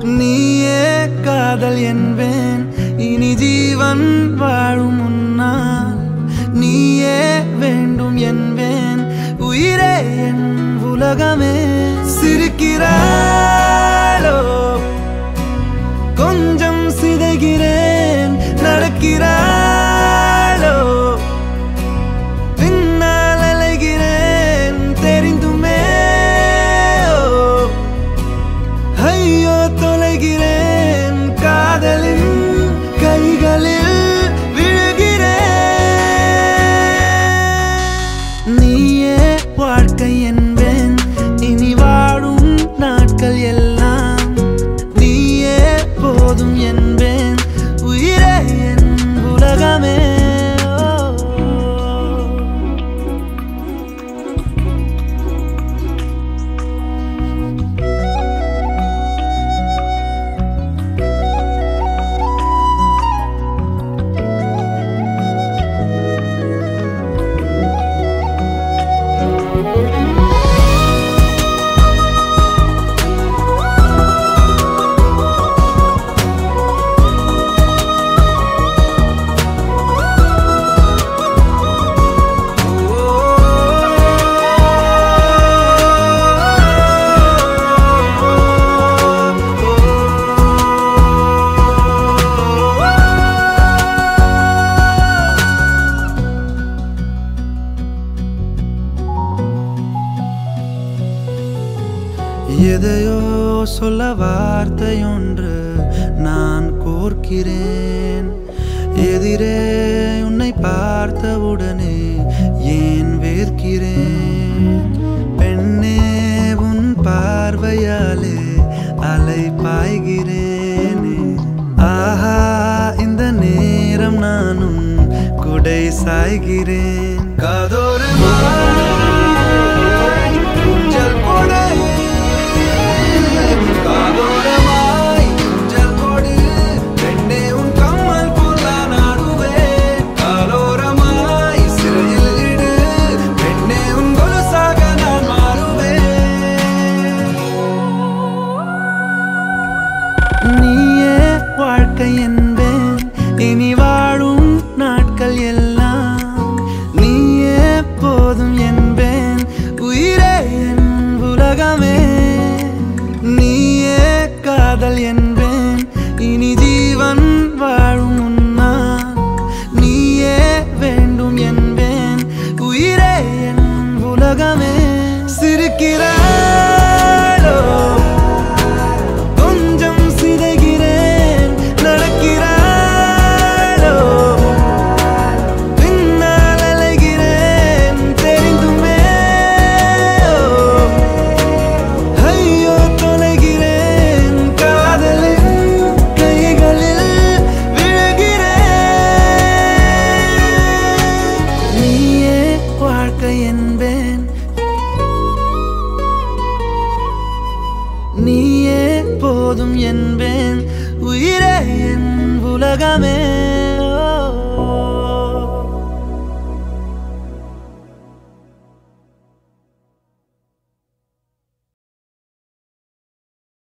நீயே காதல் என்பேன் இனி ஜீவன் வாழும் முன்னால் நீயே வேண்டும் என்பேன் உயிரே என் உலகமே சிரிக்கிறாளோ கொஞ்சம் சிதைகிறேன் நடக்கிறாளோ பின்னால் அலைகிறேன் தெரிந்துமே ஓ ஐயோ தொலைகிறேன் காதலின் கைகளில் விழுகிறேன் நீயே வாழ்க்கை என்பேன் இனி வாழும் நாட்கள் எல்லாம் நீயே போதும் என்பேன் உயிரே என் உலகமே ஓ. எதையோ சொல்ல வார்த்தையொன்று நான் கோர்க்கிறேன் எதிரே உன்னை பார்த்தவுடனே ஏன் வேர்க்கிறேன் பெண்ணே உன் பார்வையாலே அலை பாய்கிறேனே ஆஹா இந்த நேரம் நானும் குடை சாய்கிறேன் காதோரமாய் ஊஞ்சல் போடு காதோரமாய் ஊஞ்சல் போடு பெண்ணே உன் கம்மல் போல நாடுவேன் காலோரமாய் சிறையில் இடு பெண்ணே உன் கொலுசாக நான் மாறுவேன் நீயே வாழ்க்கை என்பேன் இனி வாழும் நாட்கள் எல்லாம் நீயே போதும் என்பேன் உயிரே என் உலகமே நீயே காதல் என்பேன் இனி ஜீவன் வாழும் முன்னால் நீயே வேண்டும் என்பேன் உயிரே என் உலகமே சிரிக்கிறாளோ கொஞ்சம் சிதைகிறேன் நடக்கிறாளோ பின்னால் அலைகிறேன் தெரிந்துமே ஓ. ஐயோ தொலைகிறேன் காதலின் கைகளில் விழுகிறேன் நீயே வாழ்க்கை என்பேன் நீயே போதும் என்பேன் உயிர்